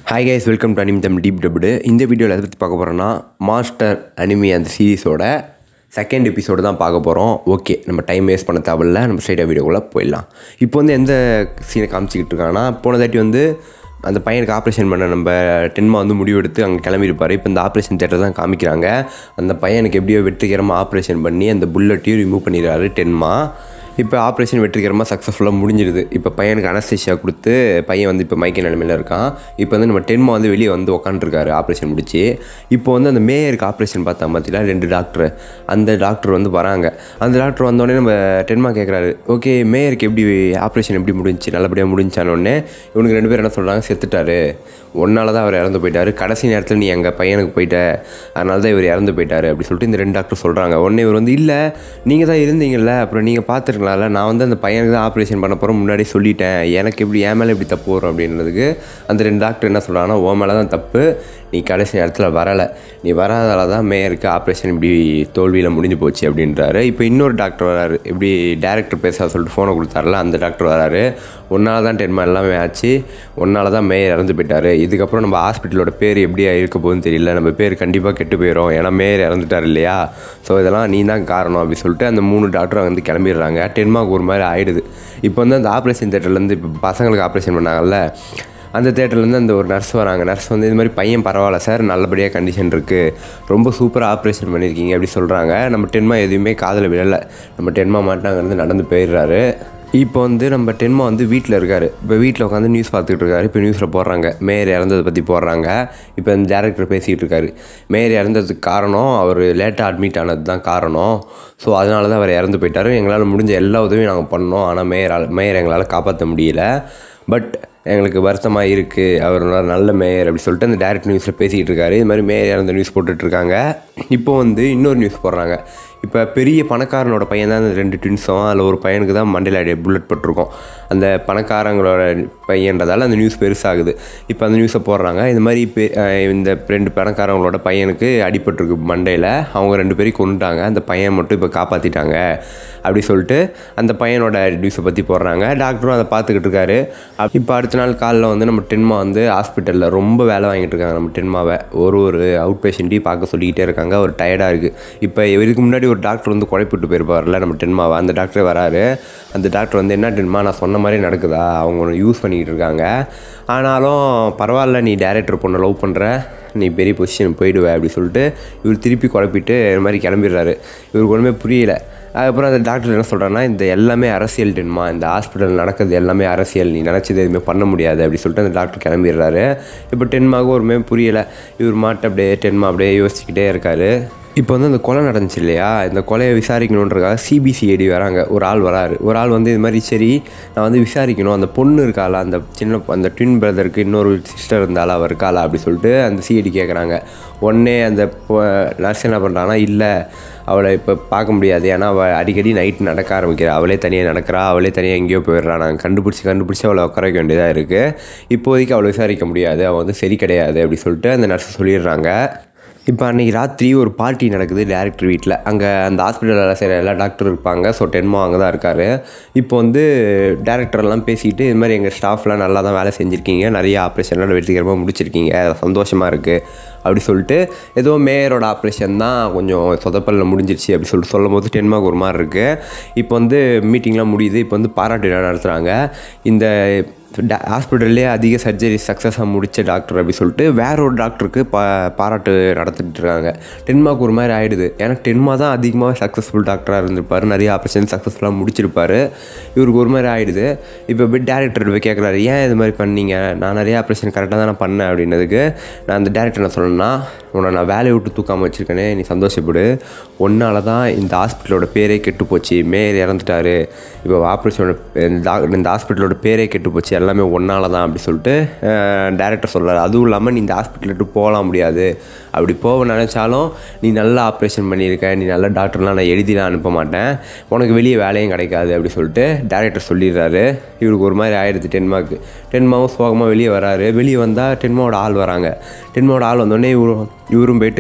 hi guys welcome to அனிமிதம் டீப் டபுடு இந்த வீடியோவில் எதை பற்றி பார்க்க போகிறோன்னா மாஸ்டர் அனிமி அந்த சீரீஸோட செகண்ட் எபிசோடு தான் பார்க்க போகிறோம் ஓகே நம்ம டைம் வேஸ்ட் பண்ண தேவையில்ல நம்ம ஸ்ட்ரைட்டாக வீடியோக்குள்ளே போயிடலாம் இப்போ வந்து எந்த சீனை காமிச்சிக்கிட்டு இருக்காங்கன்னா போன தாட்டி வந்து அந்த பையனுக்கு ஆப்ரேஷன் பண்ண நம்ம டென்மா வந்து முடிவெடுத்து அங்கே கிளம்பியிருப்பார் இப்போ இந்த ஆப்ரேஷன் தேட்டர் தான் காமிக்கிறாங்க அந்த பையனுக்கு எப்படியோ வெற்றிகரமாக ஆப்ரேஷன் பண்ணி அந்த புல்லட்டையும் ரிமூவ் பண்ணிடுறாரு டென்மா இப்போ ஆப்ரேஷன் வெற்றிகரமாக சக்ஸஸ்ஃபுல்லாக முடிஞ்சிடுது இப்போ பையனுக்கு அனஸ்தேஷியா கொடுத்து பையன் வந்து இப்போ மயக்க நிலைமையில் இருக்கான் இப்போ வந்து நம்ம டென்மா வந்து வெளியே வந்து உக்காந்துருக்காரு ஆப்ரேஷன் முடிச்சு இப்போ வந்து அந்த மேயருக்கு ஆப்ரேஷன் பார்த்தா பார்த்தீங்களா ரெண்டு டாக்டர் அந்த டாக்டர் வந்து வராங்க அந்த டாக்டர் வந்தோடனே நம்ம டென்மா கேட்குறாரு ஓகே மேயருக்கு எப்படி ஆப்ரேஷன் எப்படி முடிஞ்சுச்சு நல்லபடியாக முடிஞ்சானோடனே இவனுக்கு ரெண்டு பேர் என்ன சொல்கிறாங்க செத்துட்டாரு ஒன்னால தான் அவர் இறந்து போயிட்டாரு கடைசி நேரத்தில் நீ எங்கள் பையனுக்கு போயிட்ட அதனால தான் இவர் இறந்து போயிட்டாரு அப்படி சொல்லிட்டு இந்த ரெண்டு டாக்டர் சொல்கிறாங்க உடனே இவர் வந்து இல்லை நீங்கள் தான் இருந்தீங்கல்ல அப்புறம் நீங்கள் பார்த்துருக்கலாம்ல நான் வந்து அந்த பையனுக்கு தான் ஆப்ரேஷன் பண்ண போகிறோம் முன்னாடி சொல்லிட்டேன் எனக்கு எப்படி என் மேலே எப்படி தப்பு வரும் அப்படின்றதுக்கு அந்த ரெண்டு டாக்டர் என்ன சொல்கிறாங்கன்னா உன் மேலே தான் தப்பு நீ கடைசி நேரத்தில் வரலை நீ வராதால தான் மேயருக்கு ஆப்ரேஷன் இப்படி தோல்வியில் முடிஞ்சு போச்சு அப்படின்றாரு இப்போ இன்னொரு டாக்டர் வராரு இப்படி டேரக்டர் பேச சொல்லிட்டு ஃபோனை கொடுத்தாருல அந்த டாக்டர் வராரு ஒன்னால தான் டென்மா எல்லாமே ஆச்சு ஒன்னால தான் மேயர் இறந்து போயிட்டாரு இதுக்கப்புறம் நம்ம ஹாஸ்பிட்டலோட பேர் எப்படி இருக்க போகுதுன்னு தெரியல நம்ம பேர் கண்டிப்பாக கெட்டு போயிடும் ஏன்னா மேயர் இறந்துட்டார் இல்லையா ஸோ இதெல்லாம் நீ தான் காரணம் அப்படி சொல்லிட்டு அந்த மூணு டாக்டரும் வந்து கிளம்பிடுறாங்க டென்மாவுக்கு ஒரு மாதிரி ஆயிடுது இப்போ வந்து அந்த ஆப்ரேஷன் தேட்டர்லேருந்து இப்போ பசங்களுக்கு ஆப்ரேஷன் பண்ணாங்கல்ல அந்த தேட்டர்லேருந்து அந்த ஒரு நர்ஸ் வராங்க நர்ஸ் வந்து இது மாதிரி பையன் பரவாயில்ல சார் நல்லபடியாக கண்டிஷன் இருக்குது ரொம்ப சூப்பராக ஆப்ரேஷன் பண்ணியிருக்கீங்க அப்படி சொல்கிறாங்க நம்ம டென்மா எதுவுமே காதில் விழலை நம்ம டென்மா மாட்டு அங்கேருந்து நடந்து போயிடுறாரு இப்போ வந்து நம்ம டென்மா வந்து வீட்டில் இருக்கார் இப்போ வீட்டில் உட்காந்து நியூஸ் பார்த்துக்கிட்டு இருக்காரு இப்போ நியூஸில் போடுறாங்க மேயர் இறந்ததை பற்றி போடுறாங்க இப்போ இந்த டேரக்டர் பேசிக்கிட்டு இருக்காரு மேயர் இறந்ததுக்கு காரணம் அவர் லேட்டாக அட்மிட் ஆனது தான் காரணம் ஸோ அதனால தான் அவர் இறந்து போயிட்டார் எங்களால் முடிஞ்ச எல்லா உதவியும் நாங்கள் பண்ணோம் ஆனால் மேயரால் மேயர் எங்களால் காப்பாற்ற முடியல பட் எங்களுக்கு வருத்தமாக இருக்குது அவர் நல்ல- நல்ல மேயர் அப்படி சொல்லிட்டு அந்த டேரக்ட் நியூஸில் பேசிக்கிட்டு இருக்காரு இது மாதிரி மேயர் இறந்த நியூஸ் போட்டுட்ருக்காங்க இப்போ வந்து இன்னொரு நியூஸ் போடுறாங்க இப்போ பெரிய பணக்காரனோட பையன் தான் அந்த ரெண்டு ட்வின்ஸும் அதில் ஒரு பையனுக்கு தான் மண்டையில் அடி புல்லட் பட்டிருக்கும் அந்த பணக்காரங்களோட பையன்றதால அந்த நியூஸ் பெருசாகுது இப்போ அந்த நியூஸை போடுறாங்க இந்த மாதிரி பெ- அஹ் இந்த ரெண்டு பணக்காரங்களோட பையனுக்கு அடிபட்டிருக்கு மண்டையில் அவங்க ரெண்டு பேரையும் கொண்டுட்டாங்க அந்த பையன் மட்டும் இப்போ காப்பாற்றிட்டாங்க அப்படி சொல்லிட்டு அந்த பையனோட நியூஸை பற்றி போடுறாங்க டாக்டரும் அதை பார்த்துக்கிட்டு இருக்காரு அப்~ இப்போ அடுத்த நாள் காலைல வந்து நம்ம டென்மா வந்து ஹாஸ்பிட்டலில் ரொம்ப வேலை வாங்கிட்டு இருக்காங்க நம்ம டென்மாவை ஒரு ஒரு அவுட் பேஷண்ட்டையும் பார்க்க சொல்லிக்கிட்டே இருக்காங்க ஒரு டயர்டாக இருக்குது இப்போ இதுக்கு முன்னாடி ஒரு டாக்டர் வந்து குழைப்பிட்டு போயிருப்பார்ல நம்ம டென்மாவை அந்த டாக்டர் வராரு அந்த டாக்டர் வந்து என்ன டென்மா நான் சொன்ன மாதிரி நடக்குதா அவங்க ஒன்று யூஸ் பண்ணிக்கிட்டு இருக்காங்க ஆனாலும் பரவாயில்ல நீ டேரக்டர் பொண்ணை லவ் பண்ணுற நீ பெரிய பொசிஷன் போயிடுவே அப்படி சொல்லிட்டு இவர் திருப்பி குழப்பிட்டு இது மாதிரி கிளம்பிடுறாரு இவருக்கு ஒன்றுமே புரியல அதுக்கப்புறம் அந்த டாக்டர் என்ன சொல்கிறான்னா இந்த எல்லாமே அரசியல் டென்மா இந்த ஹாஸ்பிட்டல் நடக்கிறது எல்லாமே அரசியல் நீ நினச்சது எதுவுமே பண்ண முடியாது அப்படி சொல்லிட்டு அந்த டாக்டர் கிளம்பிடுறாரு இப்போ டென்மாவுக்கு ஒருமே புரியலை இவர் மாட்ட அப்படியே டென்மா அப்படியே யோசிச்சுக்கிட்டே இருக்காரு இப்போ வந்து அந்த கொலை நடந்துச்சு இல்லையா இந்த கொலையை விசாரிக்கணுன்றக்காக சிபிசிஐடி வராங்க ஒரு ஆள் வராரு ஒரு ஆள் வந்து இது மாதிரி சரி நான் வந்து விசாரிக்கணும் அந்த பொண்ணு இருக்காளா அந்த சின்ன அந்த ட்வின் பிரதருக்கு இன்னொரு சிஸ்டர் இருந்தாளா அவ இருக்காளா அப்படி சொல்லிட்டு அந்த சிஐடி கேட்குறாங்க உடனே அந்த நர்ஸ் என்ன பண்ணுறாங்கன்னா இல்லை அவளை இப்போ பார்க்க முடியாது ஏன்னா அவள் அடிக்கடி நைட் நடக்க ஆரம்பிக்கிறா அவளே தனியாக நடக்கிறா அவளே தனியாக எங்கேயோ போயிடுறா நாங்கள் கண்டுபிடிச்சி கண்டுபிடிச்சி அவளை உட்கார வைக்க வேண்டியதாக இருக்குது இப்போதைக்கு அவளை விசாரிக்க முடியாது அவள் வந்து சரி கிடையாது அப்படி சொல்லிட்டு அந்த நர்ஸ் சொல்லிடுறாங்க இப்போ அன்றைக்கி ராத்திரி ஒரு பார்ட்டி நடக்குது டேரக்டர் வீட்டில் அங்கே அந்த ஹாஸ்பிட்டலில் வேலை செய்கிற எல்லா டாக்டரும் இருப்பாங்க ஸோ டென்மோ அங்கே தான் இருக்கார் இப்போ வந்து டேரக்டர்லாம் பேசிட்டு இது மாதிரி எங்கள் ஸ்டாஃப்லாம் நல்லா தான் வேலை செஞ்சுருக்கீங்க நிறைய ஆப்ரேஷன்லாம் வெற்றிகரமாக முடிச்சிருக்கீங்க சந்தோஷமாக இருக்குது அப்படி சொல்லிட்டு ஏதோ மேயரோட ஆப்ரேஷன் தான் கொஞ்சம் சொதப்பலில் முடிஞ்சிருச்சு அப்படி சொல்லிட்டு சொல்லும் போது டென்மார்க் ஒரு மாதிரி இருக்குது இப்போ வந்து மீட்டிங்லாம் முடியுது இப்போ வந்து பாராட்டு விழா நடத்துகிறாங்க இந்த ஹாஸ்பிட்டல்லே அதிக சர்ஜரி சக்ஸஸாக முடித்த டாக்டர் அப்படி சொல்லிட்டு வேற ஒரு டாக்டருக்கு பா பாராட்டு நடத்திட்டு இருக்காங்க டென்மார்க் ஒரு மாதிரி ஆயிடுது ஏன்னா டென்மா தான் அதிகமாக சக்ஸஸ்ஃபுல் டாக்டராக இருந்திருப்பார் நிறைய ஆப்ரேஷன் சக்ஸஸ்ஃபுல்லாக முடிச்சிருப்பாரு இவருக்கு ஒரு மாதிரி ஆயிடுது இப்போ போய் டேரக்டர் போய் கேட்குறாரு ஏன் இது மாதிரி பண்ணீங்க நான் நிறைய ஆப்ரேஷன் கரெக்டாக தான் நான் பண்ணேன் அப்படின்னதுக்கு நான் அந்த டேரக்டர் என்ன சொன்னேன்னா உன்னை நான் வேலையை விட்டு தூக்காமல் வச்சுருக்கேனே நீ சந்தோஷப்படு ஒன்னால தான் இந்த ஹாஸ்பிட்டலோட பேரே கெட்டு போச்சு மேயர் இறந்துட்டாரு இப்போ ஆப்ரேஷனோட இந்த ஹாஸ்பிட்டலோட பேரே கெட்டு போச்சு எல்லாமே ஒன்னால தான் அப்படி சொல்லிட்டு டேரக்டர் சொல்கிறார் அதுவும் இல்லாமல் நீ இந்த ஹாஸ்பிட்டல் விட்டு போகலாம் முடியாது அப்படி போக நினச்சாலும் நீ நல்லா ஆப்ரேஷன் பண்ணியிருக்க நீ நல்ல டாக்டர்லாம் நான் எழுதிலாம் அனுப்ப மாட்டேன் உனக்கு வெளியே வேலையும் கிடைக்காது அப்படி சொல்லிட்டு டேரக்டர் சொல்லிடுறாரு இவருக்கு ஒரு மாதிரி ஆயிடுது டென்மார்க்கு டென்மாவும் சோகமாக வெளியே வராரு வெளியே வந்தால் டென்மாவோட ஆள் வராங்க டென்மாவோட ஆள் வந்தோடனே இவரும் இவரும் போயிட்டு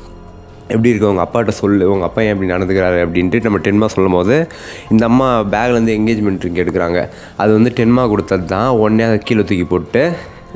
எப்படி இருக்கு உங்கள் அப்பாட்ட சொல்லு உங்கள் அப்பா ஏன் இப்படி நடந்துக்கிறாரு அப்படின்ட்டு நம்ம டென்மா சொல்லும் போது இந்த அம்மா பேக்லேருந்து என்கேஜ்மெண்ட் ரிங் எடுக்கிறாங்க அது வந்து டென்மா கொடுத்தது தான் உடனே அதை கீழே தூக்கி போட்டு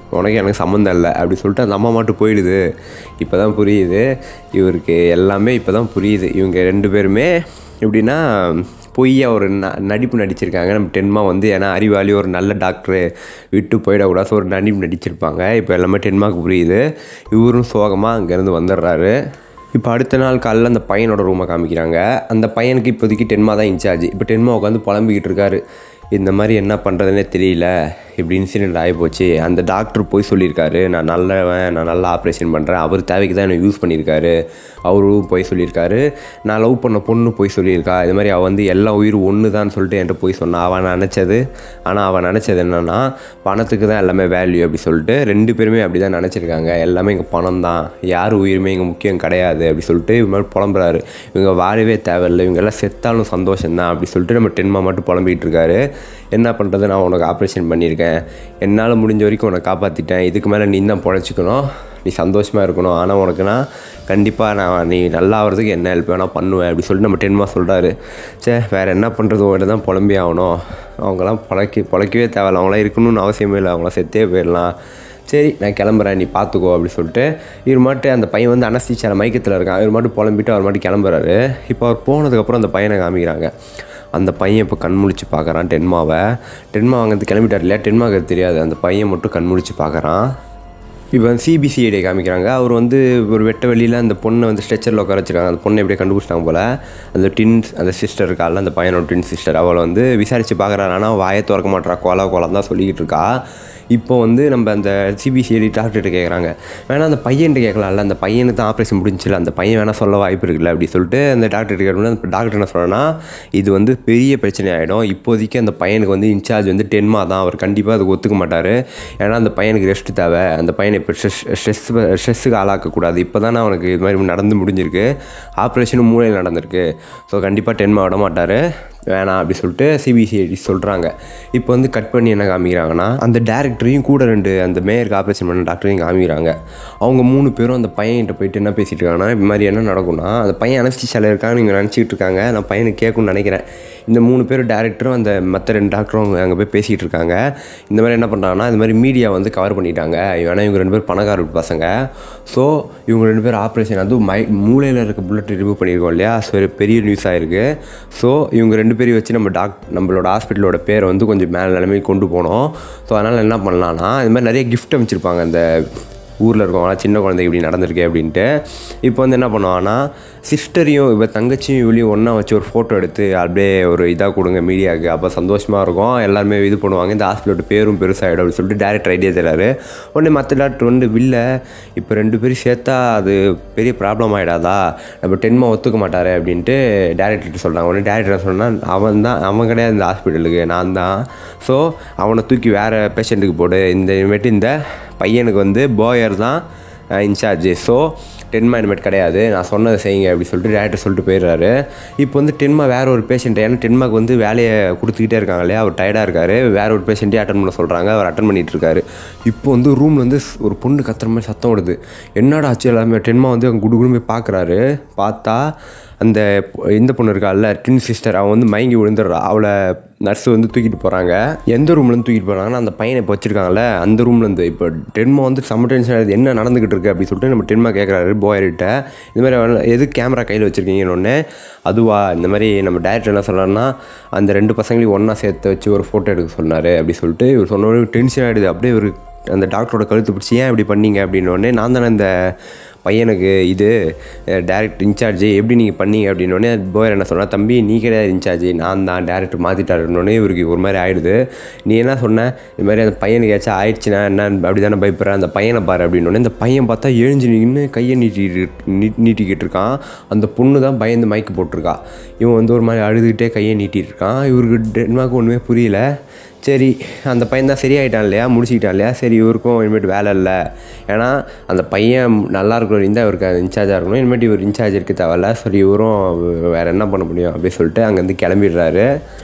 உனக்கு எனக்கு சம்மந்தம் இல்லை அப்படி சொல்லிட்டு அந்த அம்மா மட்டும் போயிடுது இப்போ தான் புரியுது இவருக்கு எல்லாமே இப்போ தான் புரியுது இவங்க ரெண்டு பேருமே எப்படின்னா பொய்யா ஒரு ந நடிப்பு நடிச்சிருக்காங்க நம்ம டென்மா வந்து ஏன்னா அறிவாளி ஒரு நல்ல டாக்டரு விட்டு போயிடக்கூடாது ஒரு நடிப்பு நடிச்சிருப்பாங்க இப்போ எல்லாமே டென்மாக்கு புரியுது இவரும் சோகமாக அங்கேருந்து வந்துடுறாரு இப்போ அடுத்த நாள் காலையில் அந்த பையனோட ரூமை காமிக்கிறாங்க அந்த பையனுக்கு இப்போதைக்கு டென்மா தான் இன்சார்ஜ் இப்போ டென்மா உட்காந்து புலம்பிக்கிட்டு இருக்காரு இந்த மாதிரி என்ன பண்ணுறதுனே தெரியல இப்படி இன்சிடென்ட் ஆகிப்போச்சு அந்த டாக்டர் போய் சொல்லியிருக்காரு நான் நல்லவன் நான் நல்லா ஆப்ரேஷன் பண்ணுறேன் அவர் தேவைக்கு தான் என்னை யூஸ் பண்ணியிருக்காரு அவரும் போய் சொல்லியிருக்காரு நான் லவ் பண்ண பொண்ணு போய் சொல்லியிருக்கா இது மாதிரி அவள் வந்து எல்லா உயிர் ஒன்று தான் சொல்லிட்டு என்கிட்ட போய் சொன்னான் அவன் நினச்சது ஆனால் அவன் நினச்சது என்னென்னா பணத்துக்கு தான் எல்லாமே வேல்யூ அப்படி சொல்லிட்டு ரெண்டு பேருமே அப்படி தான் நினச்சிருக்காங்க எல்லாமே இங்கே பணம் தான் யார் உயிருமே இங்கே முக்கியம் கிடையாது அப்படி சொல்லிட்டு இவங்க மாதிரி புலம்புறாரு இவங்க வாழவே தேவையில்லை இவங்க எல்லாம் செத்தாலும் சந்தோஷம் தான் அப்படி சொல்லிட்டு நம்ம டென்மா மட்டும் புலம்பிகிட்டு இருக்காரு என்ன பண்ணுறது நான் உனக்கு ஆப்ரேஷன் பண்ணியிருக்கேன் என்னால் முடிஞ்ச வரைக்கும் உன்னை காப்பாற்றிட்டேன் இதுக்கு மேலே நீ தான் பொழைச்சிக்கணும் நீ சந்தோஷமாக இருக்கணும் ஆனால் உனக்கு நான் கண்டிப்பாக நான் நீ நல்லா ஆகிறதுக்கு என்ன ஹெல்ப் வேணால் பண்ணுவேன் அப்படி சொல்லிட்டு நம்ம டென்மா சொல்கிறாரு சே வேறு என்ன பண்ணுறது உங்கள்கிட்ட தான் புலம்பி ஆகணும் அவங்களாம் பழக்கி பழக்கவே தேவையில்ல அவங்களாம் இருக்கணும்னு அவசியமே இல்லை அவங்களாம் செத்தே போயிடலாம் சரி நான் கிளம்புறேன் நீ பார்த்துக்கோ அப்படி சொல்லிட்டு இவர் மாட்டு அந்த பையன் வந்து அனஸ்திச்சால மயக்கத்தில் இருக்கான் இவர் மாட்டு புலம்பிட்டு அவர் மாட்டு கிளம்புறாரு இப்போ அவர் போனதுக்கப்புறம் அந்த பையனை காமிக்கிறாங்க அந்த பையன் இப்போ கண் முழிச்சு பார்க்குறான் டென்மாவை டென்மா அங்கேருந்து கிளம்பிட்டார் இல்லையா டென்மாவுக்கு அது தெரியாது அந்த பையன் மட்டும் கண் முழிச்சு பார்க்குறான் இப்போ சிபிசிஐடி காமிக்கிறாங்க அவர் வந்து ஒரு வெட்ட வெளியில் அந்த பொண்ணை வந்து ஸ்ட்ரெச்சரில் உட்கார வச்சிருக்காங்க அந்த பொண்ணை எப்படியே கண்டுபிடிச்சிட்டாங்க போல் அந்த ட்வின்ஸ் அந்த சிஸ்டர் இருக்கால அந்த பையனோட ட்வின் சிஸ்டர் அவளை வந்து விசாரித்து பார்க்குறாரு ஆனால் வாயை திறக்க மாட்டா கோலா கோலம் தான் சொல்லிக்கிட்டு இருக்கா இப்போ வந்து நம்ம அந்த சிபிசிஐடி டாக்டர்கிட்ட கேட்குறாங்க வேணா அந்த பையன்கிட்ட கேட்கலாம்ல அந்த பையனுக்கு தான் ஆப்ரேஷன் முடிஞ்சில்ல அந்த பையன் வேணால் சொல்ல வாய்ப்பு இருக்குல்ல அப்படி சொல்லிட்டு அந்த டாக்டர் கேட்டோம்னா அந்த டாக்டர் என்ன சொல்கிறேன்னா இது வந்து பெரிய பிரச்சனை ஆகிடும் இப்போதைக்கு அந்த பையனுக்கு வந்து இன்சார்ஜ் வந்து டென்மா தான் அவர் கண்டிப்பாக அதுக்கு ஒத்துக்க மாட்டார் ஏன்னா அந்த பையனுக்கு ரெஸ்ட் தேவை அந்த பையனை இப்போ ஸ்ட்ரெஸ் ஸ்ட்ரெஸ் ஸ்ட்ரெஸ்ஸுக்கு ஆளாக்கக்கூடாது இப்போ தானே அவனுக்கு இது மாதிரி நடந்து முடிஞ்சிருக்கு ஆப்ரேஷனும் மூளையில் நடந்திருக்கு ஸோ கண்டிப்பாக டென்மா விட மாட்டார் வேணாம் அப்படி சொல்லிட்டு சிபிசிஐடி சொல்கிறாங்க இப்போ வந்து கட் பண்ணி என்ன காமிக்கிறாங்கன்னா அந்த டேரக்டரையும் கூட ரெண்டு அந்த மேயருக்கு ஆப்ரேஷன் பண்ண டாக்டரையும் காமிக்கிறாங்க அவங்க மூணு பேரும் அந்த பையன்கிட்ட போயிட்டு என்ன பேசிட்டு இருக்காங்கன்னா இது மாதிரி என்ன நடக்கும்னா அந்த பையன் அனஸ்டிஷால இருக்கான்னு இவங்க நினச்சிக்கிட்டு இருக்காங்க நான் பையனுக்கு கேட்கணும்னு நினைக்கிறேன் இந்த மூணு பேர் டேரக்டரும் அந்த மற்ற ரெண்டு டாக்டரும் அவங்க அங்கே போய் பேசிகிட்டு இருக்காங்க இந்த மாதிரி என்ன பண்ணுறாங்கன்னா இந்த மாதிரி மீடியா வந்து கவர் பண்ணிட்டாங்க ஏன்னா இவங்க ரெண்டு பேர் பணக்கார வீட்டு பசங்க ஸோ இவங்க ரெண்டு பேர் ஆப்ரேஷன் அதுவும் மை மூளையில் இருக்க புல்லட் ரிமூவ் பண்ணியிருக்கோம் இல்லையா ஸோ ஒரு பெரிய நியூஸ் ஆயிருக்கு ஸோ இவங்க ரெண்டு பேரையும் வச்சு நம்ம டாக் நம்மளோட ஹாஸ்பிட்டலோட பேரை வந்து கொஞ்சம் மேலே நிலைமைக்கு கொண்டு போனோம் ஸோ அதனால் என்ன பண்ணலான்னா இது மாதிரி நிறைய கிஃப்ட் அமைச்சிருப்பாங்க அந்த ஊரில் இருக்கவங்களாம் சின்ன குழந்தைக்கு இப்படி நடந்திருக்கு அப்படின்ட்டு இப்போ வந்து என்ன பண்ணுவாங்கன்னா சிஸ்டரையும் இப்போ தங்கச்சியும் இவளையும் ஒன்றா வச்சு ஒரு ஃபோட்டோ எடுத்து அப்படியே ஒரு இதாக கொடுங்க மீடியாவுக்கு அப்போ சந்தோஷமாக இருக்கும் எல்லாருமே இது பண்ணுவாங்க இந்த ஹாஸ்பிட்டலோட பேரும் பெருசாகிடும் அப்படின்னு சொல்லிட்டு டேரக்டர் ஐடியா தராரு உடனே மற்ற டாக்டர் வந்து வில்ல இப்போ ரெண்டு பேரும் சேர்த்தா அது பெரிய ப்ராப்ளம் ஆகிடாதா நம்ம டென்மா ஒத்துக்க மாட்டாரு அப்படின்ட்டு டேரக்டர்கிட்ட சொல்கிறாங்க உடனே டேரக்டர் சொன்னால் அவன் தான் அவன் கிடையாது இந்த ஹாஸ்பிட்டலுக்கு நான் தான் ஸோ அவனை தூக்கி வேறு பேஷண்ட்டுக்கு போடு இந்த இனிமேட்டு இந்த பையனுக்கு வந்து போயர் தான் இன்சார்ஜ் ஸோ டென்மா இனிமேட் கிடையாது நான் சொன்னதை செய்யுங்க அப்படி சொல்லிட்டு டேரக்டர் சொல்லிட்டு போயிடுறாரு இப்போ வந்து டென்மா வேற ஒரு பேஷண்ட் ஏன்னா டென்மாக்கு வந்து வேலையை கொடுத்துக்கிட்டே இருக்காங்க இல்லையா அவர் டயர்டாக இருக்காரு வேற ஒரு பேஷண்ட்டே அட்டன் பண்ண சொல்கிறாங்க அவர் அட்டன் பண்ணிட்டு இருக்காரு இப்போ வந்து ரூமில் வந்து ஒரு பொண்ணு கத்துற மாதிரி சத்தம் விடுது என்னடா ஆச்சு எல்லாமே டென்மா வந்து அங்கே குடுகுடுன்னு போய் பார்க்குறாரு பார்த்தா அந்த பொ- இந்த பொண்ணு இருக்கால்ல ட்வின் சிஸ்டர் அவன் வந்து மயங்கி விழுந்துடுறா அவளை நர்ஸு வந்து தூக்கிட்டு போகிறாங்க எந்த ரூம்லேருந்து தூக்கிட்டு போகிறாங்கன்னா அந்த பையனை இப்போ வச்சிருக்காங்கல்ல அந்த ரூம்லேருந்து இப்போ டென்மா வந்து செம்ம டென்ஷன் ஆகுது என்ன நடந்துக்கிட்டு இருக்கு அப்படின்னு சொல்லிட்டு நம்ம டென்மா கேட்குறாரு போயர்கிட்ட இந்த மாதிரி அவன் எது கேமரா கையில் வச்சுருக்கீங்கன்னு ஒன்று அதுவா இந்த மாதிரி நம்ம டேரக்டர் என்ன சொல்கிறாருன்னா அந்த ரெண்டு பசங்களையும் ஒன்றா சேர்த்து வச்சு ஒரு ஃபோட்டோ எடுக்க சொன்னார் அப்படி சொல்லிட்டு இவர் சொன்ன டென்ஷன் ஆகிடுது அப்படியே இவர் அந்த டாக்டரோட கழுத்து பிடிச்சி ஏன் இப்படி பண்ணீங்க அப்படின்னு உடனே நான் தானே இந்த பையனுக்கு இது டேரக்ட் இன்சார்ஜ் எப்படி நீங்கள் பண்ணீங்க அப்படின்னோடனே போயர் என்ன சொன்னா தம்பி நீ கிடையாது இன்சார்ஜ் நான் தான் டேரக்டர் மாற்றிட்டாருன்னொடனே இவருக்கு ஒரு மாதிரி ஆயிடுது நீ என்ன சொன்ன இந்த மாதிரி அந்த பையனுக்கு ஏதாச்சும் ஆயிடுச்சுன்னா என்ன அப்படி தானே பயப்படுறேன் அந்த பையனை பாரு அப்படின்னோடனே இந்த பையன் பார்த்தா எழுஞ்சு நின்று கையை நீட்டிட்டு நீ நீட்டிக்கிட்டு இருக்கான் அந்த பொண்ணு தான் பயந்து மயக்கு போட்டிருக்கா இவன் வந்து ஒரு மாதிரி அழுதுகிட்டே கையை நீட்டிட்டு இருக்கான் இவருக்கு டென்மார்க்கு ஒன்றுமே புரியல சரி அந்த பையன் தான் சரியாயிட்டான் இல்லையா முடிச்சுக்கிட்டான் இல்லையா சரி இவருக்கும் இனிமேட்டு வேலை இல்லை ஏன்னா அந்த பையன் நல்லா இருக்கணும் இருந்தால் இவருக்கு இன்சார்ஜாக இருக்கணும் இனிமேட்டு இவர் இன்சார்ஜ் இருக்க தேவையில்ல சரி இவரும் வேறு என்ன பண்ண முடியும் அப்படின்னு சொல்லிட்டு அங்கேருந்து கிளம்பிடுறாரு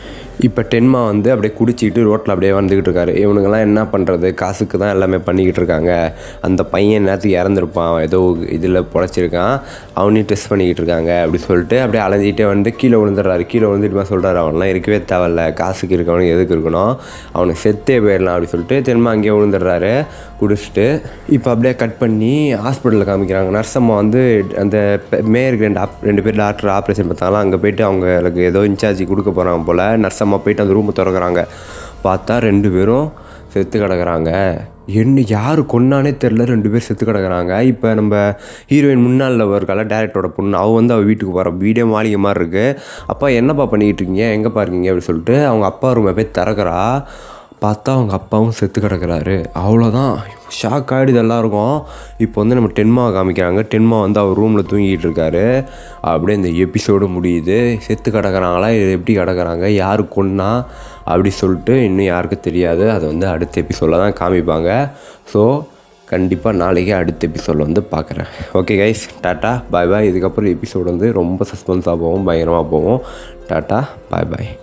இப்போ டென்மா வந்து அப்படியே குடிச்சிட்டு ரோட்டில் அப்படியே வந்துக்கிட்டு இருக்காரு இவனுங்கெல்லாம் என்ன பண்ணுறது காசுக்கு தான் எல்லாமே பண்ணிக்கிட்டு இருக்காங்க அந்த பையன் நேரத்துக்கு இறந்துருப்பான் ஏதோ இதில் பொழைச்சிருக்கான் அவனையும் டெஸ்ட் பண்ணிக்கிட்டு இருக்காங்க அப்படி சொல்லிட்டு அப்படியே அலைஞ்சிட்டே வந்து கீழே விழுந்துடுறாரு கீழே விழுந்துட்டு சொல்கிறாரு அவன்லாம் இருக்கவே தேவையில்ல காசுக்கு இருக்கவனுக்கு எதுக்கு இருக்கணும் அவனுக்கு செத்தே போயிடலாம் அப்படி சொல்லிட்டு தென்மா அங்கேயே விழுந்துடுறாரு குடிச்சிட்டு இப்போ அப்படியே கட் பண்ணி ஹாஸ்பிட்டலில் காமிக்கிறாங்க நர்ஸ் அம்மா வந்து அந்த மேயருக்கு ரெண்டு ஆப் ரெண்டு பேர் டாக்டர் ஆப்ரேஷன் பார்த்தாங்களா அங்கே போயிட்டு அவங்களுக்கு ஏதோ இன்சார்ஜ் கொடுக்க போகிறாங்க போல் நர்ஸ் அம்மா போயிட்டு அந்த ரூமை திறக்கிறாங்க பார்த்தா ரெண்டு பேரும் செத்து கிடக்குறாங்க என்ன யார் கொன்னானே தெரில ரெண்டு பேர் செத்து கிடக்குறாங்க இப்போ நம்ம ஹீரோயின் முன்னாள் இருக்கால டேரக்டரோட பொண்ணு அவள் வந்து அவள் வீட்டுக்கு போகிற வீடே மாளிகை மாதிரி இருக்குது அப்பா என்னப்பா பண்ணிக்கிட்டு இருக்கீங்க எங்கேப்பா இருக்கீங்க அப்படின்னு சொல்லிட்டு அவங்க அப்பா ரூமை போய் திறக்கிறா பார்த்தா அவங்க அப்பாவும் செத்து கிடக்குறாரு அவ்வளோதான் ஷாக் ஆகிடுது எல்லாருக்கும் இப்போ வந்து நம்ம டென்மா காமிக்கிறாங்க டென்மா வந்து அவர் ரூமில் தூங்கிட்டு இருக்காரு அப்படியே இந்த எபிசோடு முடியுது செத்து கிடக்குறாங்களா இது எப்படி கிடக்குறாங்க யார் கொன்னா அப்படி சொல்லிட்டு இன்னும் யாருக்கும் தெரியாது அதை வந்து அடுத்த எபிசோடில் தான் காமிப்பாங்க ஸோ கண்டிப்பாக நாளைக்கு அடுத்த எபிசோடில் வந்து பார்க்குறேன் okay guys tata bye bye இதுக்கப்புறம் எபிசோடு வந்து ரொம்ப சஸ்பென்ஸாக போகும் பயங்கரமாக போகும் டாட்டா பாய் பாய்